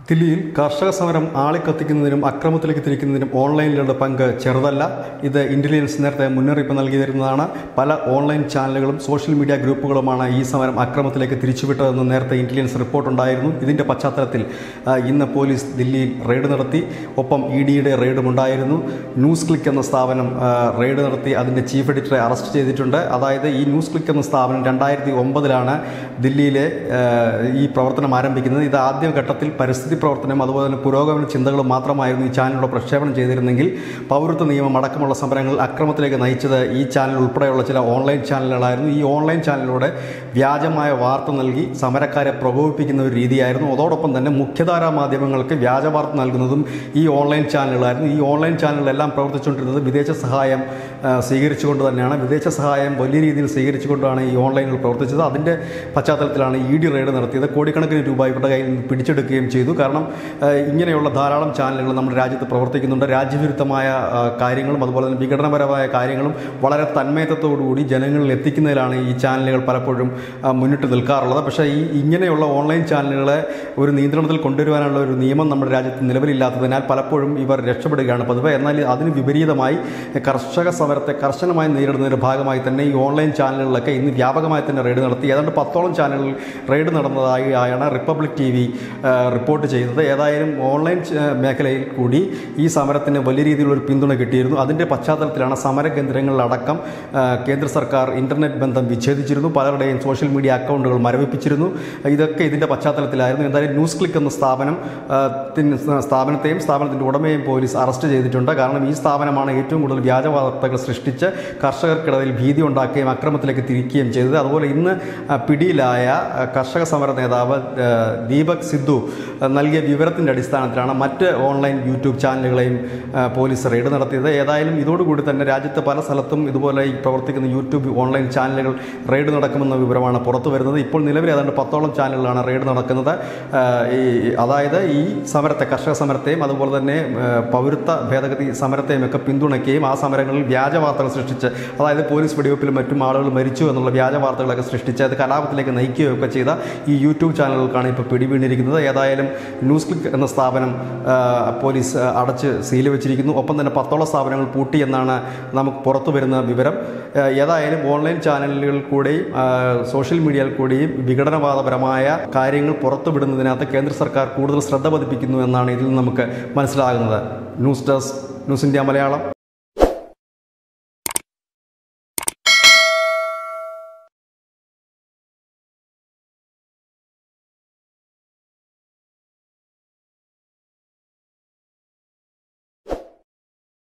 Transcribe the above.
ദില്ലിയിൽ കർഷക സമരം ആളിക്കത്തിക്കുന്നതിനും അക്രമത്തിലേക്ക് തിരിക്കുന്നതിനും ഓൺലൈനിലുള്ള പങ്ക് ചെറുതല്ല ഇത് ഇന്റലിജൻസ് നേരത്തെ മുന്നറിയിപ്പ് നൽകിയിരുന്നതാണ് പല ഓൺലൈൻ ചാനലുകളും സോഷ്യൽ മീഡിയ ഗ്രൂപ്പുകളുമാണ് ഈ സമരം അക്രമത്തിലേക്ക് തിരിച്ചുവിട്ടതെന്ന് നേരത്തെ ഇന്റലിജൻസ് റിപ്പോർട്ടുണ്ടായിരുന്നു ഇതിന്റെ പശ്ചാത്തലത്തിൽ ആ, ഇന്ന് പോലീസ് ദില്ലിയിൽ റെയ്ഡ് നടത്തി ഒപ്പം ഇ ഡിയുടെ റെയ്ഡും ഉണ്ടായിരുന്നു ന്യൂസ് ക്ലിക്ക് എന്ന സ്ഥാപനം ആ, റെയ്ഡ് നടത്തി അതിന്റെ ചീഫ് എഡിറ്ററെ അറസ്റ്റ് ചെയ്തിട്ടുണ്ട് അതായത് ഈ ന്യൂസ് ക്ലിക്ക് എന്ന സ്ഥാപനം രണ്ടായിരത്തി ഒമ്പതിലാണ് ദില്ലിയിലെ ആ, ഈ പ്രവർത്തനം ആരംഭിക്കുന്നത് ഇത് ആദ്യ ഘട്ടത്തിൽ പരിസ്ഥിതി പ്രവർത്തനം അതുപോലെ തന്നെ പുരോഗമന ചിന്തകളും മാത്രമായിരുന്നു ഈ ചാനലിലൂടെ പ്രക്ഷേപണം ചെയ്തിരുന്നെങ്കിൽ പൗരത്വ നിയമം അടക്കമുള്ള സമരങ്ങൾ അക്രമത്തിലേക്ക് നയിച്ചത് ഈ ചാനൽ ഉൾപ്പെടെയുള്ള ചില ഓൺലൈൻ ചാനലുകളായിരുന്നു ഈ ഓൺലൈൻ ചാനലിലൂടെ വ്യാജമായ വാർത്ത നൽകി സമരക്കാരെ പ്രകോപിപ്പിക്കുന്ന ഒരു രീതിയായിരുന്നു അതോടൊപ്പം തന്നെ മുഖ്യധാരാ മാധ്യമങ്ങൾക്ക് വ്യാജ വാർത്ത നൽകുന്നതും ഈ ഓൺലൈൻ ചാനലുകളായിരുന്നു ഈ ഓൺലൈൻ ചാനലുകളെല്ലാം പ്രവർത്തിച്ചുകൊണ്ടിരുന്നത് വിദേശ സഹായം ആ, സ്വീകരിച്ചുകൊണ്ട് തന്നെയാണ് വിദേശ സഹായം വലിയ രീതിയിൽ സ്വീകരിച്ചുകൊണ്ടാണ് ഈ ഓൺലൈനുകൾ പ്രവർത്തിച്ചത് അതിൻ്റെ പശ്ചാത്തലത്തിലാണ് ഇ ഡി റെയ്ഡ് നടത്തിയത് കോടിക്കണക്കിന് രൂപ ഇവരുടെ കയ്യിൽ നിന്ന് പിടിച്ചെടുക്കുകയും ചെയ്തു കാരണം ആ, ഇങ്ങനെയുള്ള ധാരാളം ചാനലുകൾ നമ്മുടെ രാജ്യത്ത് പ്രവർത്തിക്കുന്നുണ്ട് രാജ്യവിരുദ്ധമായ ആ, കാര്യങ്ങളും അതുപോലെ തന്നെ വിഘടനപരമായ കാര്യങ്ങളും വളരെ തന്മയത്വത്തോടുകൂടി ജനങ്ങളിൽ എത്തിക്കുന്നതിലാണ് ഈ ചാനലുകൾ പലപ്പോഴും ആ, മുന്നിട്ട് നിൽക്കാറുള്ളത് പക്ഷേ ഈ ഇങ്ങനെയുള്ള ഓൺലൈൻ ചാനലുകളെ ഒരു നിയന്ത്രണത്തിൽ കൊണ്ടുവരുവാനുള്ള ഒരു നിയമം നമ്മുടെ രാജ്യത്ത് നിലവിലില്ലാത്തതിനാൽ പലപ്പോഴും ഇവർ രക്ഷപ്പെടുകയാണ് പതിവ് എന്നാൽ അതിന് വിപരീതമായി കർഷക സമരത്തെ കർശനമായി നേരിടുന്നതിൻ്റെ ഭാഗമായി തന്നെ ഈ ഓൺലൈൻ ചാനലുകളിലൊക്കെ ഇന്ന് വ്യാപകമായി തന്നെ റെയ്ഡ് നടത്തി ഏതാണ്ട് പത്തോളം ചാനലുകൾ റെയ്ഡ് നടന്നതായി ആണ് റിപ്പബ്ലിക് ടി വി റിപ്പോർട്ട് ചെയ്തത് ഏതായാലും ഓൺലൈൻ ച- മേഖലയിൽ കൂടി ഈ സമരത്തിന് വലിയ രീതിയിലുള്ള ഒരു പിന്തുണ കിട്ടിയിരുന്നു അതിൻ്റെ പശ്ചാത്തലത്തിലാണ് സമര കേന്ദ്രങ്ങളിലടക്കം ആ, കേന്ദ്ര സർക്കാർ ഇൻ്റർനെറ്റ് ബന്ധം വിച്ഛേദിച്ചിരുന്നു പലരുടെയും സോഷ്യൽ മീഡിയ അക്കൗണ്ടുകൾ മരവിപ്പിച്ചിരുന്നു ഇതൊക്കെ ഇതിൻ്റെ പശ്ചാത്തലത്തിലായിരുന്നു എന്തായാലും ന്യൂസ് ക്ലിക്ക് എന്ന സ്ഥാപനം ആ, ത്തിന് സ്ഥാപനത്തെയും സ്ഥാപനത്തിൻ്റെ ഉടമയെയും പോലീസ് അറസ്റ്റ് ചെയ്തിട്ടുണ്ട് കാരണം ഈ സ്ഥാപനമാണ് ഏറ്റവും കൂടുതൽ വ്യാജ വാർത്തകൾ സൃഷ്ടിച്ച് കർഷകർക്കിടയിൽ ഭീതി ഉണ്ടാക്കുകയും അക്രമത്തിലേക്ക് തിരിക്കുകയും ചെയ്തത് അതുപോലെ ഇന്ന് ആ, പിടിയിലായ ആ, കർഷക സമര നേതാവ് ആ, ദീപക് സിദ്ധു ആ, നൽകിയ വിവരത്തിൻ്റെ അടിസ്ഥാനത്തിലാണ് മറ്റ് ഓൺലൈൻ യൂട്യൂബ് ചാനലുകളെയും ആ, പോലീസ് റെയ്ഡ് നടത്തിയത് ഏതായാലും ഇതോടുകൂടി തന്നെ രാജ്യത്ത് പല സ്ഥലത്തും ഇതുപോലെ ഈ പ്രവർത്തിക്കുന്ന യൂട്യൂബ് ഓൺലൈൻ ചാനലുകൾ റെയ്ഡ് നടക്കുമെന്ന വിവരമാണ് പുറത്തു വരുന്നത് ഇപ്പോൾ നിലവിൽ ഏതാണ്ട് പത്തോളം ചാനലുകളാണ് റെയ്ഡ് നടക്കുന്നത് ആ, ഈ അതായത് ഈ സമരത്തെ കർഷക സമരത്തെയും അതുപോലെ തന്നെ ആ, പൗരത്വ ഭേദഗതി സമരത്തെയും ഒക്കെ പിന്തുണയ്ക്കുകയും ആ സമരങ്ങളിൽ വ്യാജ വാർത്തകൾ സൃഷ്ടിച്ച് അതായത് പോലീസ് വെടിവെപ്പിലും മറ്റും ആളുകൾ മരിച്ചു എന്നുള്ള വ്യാജ വാർത്തകളൊക്കെ സൃഷ്ടിച്ച് അത് കലാപത്തിലേക്ക് നയിക്കുകയൊക്കെ ചെയ്ത ഈ യൂട്യൂബ് ചാനലുകൾക്കാണ് ഇപ്പോൾ പിടിവീണിരിക്കുന്നത് ഏതായാലും ന്യൂസ് ക്ലിക്ക് എന്ന സ്ഥാപനം ആ, പോലീസ് ആ, അടച്ച് സീൽ വെച്ചിരിക്കുന്നു ഒപ്പം തന്നെ പത്തോളം സ്ഥാപനങ്ങൾ പൂട്ടി എന്നാണ് നമുക്ക് പുറത്തു വരുന്ന വിവരം ആ, ഏതായാലും ഓൺലൈൻ ചാനലുകളിൽ കൂടെയും ആ, സോഷ്യൽ മീഡിയയിൽ കൂടിയും വിഘടനവാദപരമായ കാര്യങ്ങൾ പുറത്തുവിടുന്നതിനകത്ത് കേന്ദ്ര സർക്കാർ കൂടുതൽ ശ്രദ്ധ പതിപ്പിക്കുന്നു എന്നാണ് ഇതിൽ നിന്ന് നമുക്ക് മനസ്സിലാകുന്നത് news desk news India Malayalam